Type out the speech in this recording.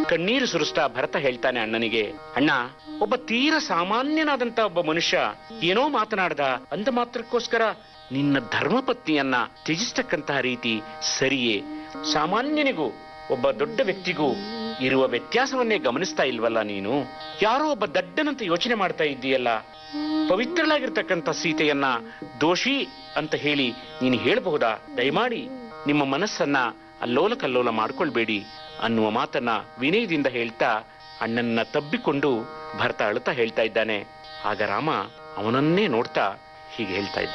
ಕಣ್ಣೀರು ಸುರಿಸ್ತಾ ಭರತ ಹೇಳ್ತಾನೆ ಅಣ್ಣನಿಗೆ ಅಣ್ಣ ಒಬ್ಬ ತೀರ ಸಾಮಾನ್ಯನಾದಂತ ಒಬ್ಬ ಮನುಷ್ಯ ಏನೋ ಮಾತನಾಡ್ದ ಅಂದ ಮಾತ್ರಕ್ಕೋಸ್ಕರ ನಿನ್ನ ಧರ್ಮಪತ್ನಿಯನ್ನ ತ್ಯಜಿಸ್ತಕ್ಕಂತಹ ರೀತಿ ಸರಿಯೇ ಸಾಮಾನ್ಯನಿಗೂ ಒಬ್ಬ ದೊಡ್ಡ ವ್ಯಕ್ತಿಗೂ ಇರುವ ವ್ಯತ್ಯಾಸವನ್ನೇ ಗಮನಿಸ್ತಾ ಇಲ್ವಲ್ಲ ನೀನು ಯಾರೋ ಒಬ್ಬ ದಡ್ಡನಂತ ಯೋಚನೆ ಮಾಡ್ತಾ ಇದ್ದೀಯಲ್ಲ ಪವಿತ್ರಳಾಗಿರ್ತಕ್ಕಂಥ ಸೀತೆಯನ್ನ ದೋಷಿ ಅಂತ ಹೇಳಿ ನೀನು ಹೇಳಬಹುದಾ ದಯಮಾಡಿ ನಿಮ್ಮ ಮನಸ್ಸನ್ನ ಅಲ್ಲೋಲ ಕಲ್ಲೋಲ ಮಾಡ್ಕೊಳ್ಬೇಡಿ ಅನ್ನುವ ಮಾತನ್ನ ವಿನಯದಿಂದ ಹೇಳ್ತಾ ಅಣ್ಣನ್ನ ತಬ್ಬಿಕೊಂಡು ಭರತ ಅಳುತ್ತಾ ಹೇಳ್ತಾ ಇದ್ದಾನೆ ಆಗ ರಾಮ ಅವನನ್ನೇ ನೋಡ್ತಾ ಹೀಗೆ ಹೇಳ್ತಾ ಇದ್ದಾನೆ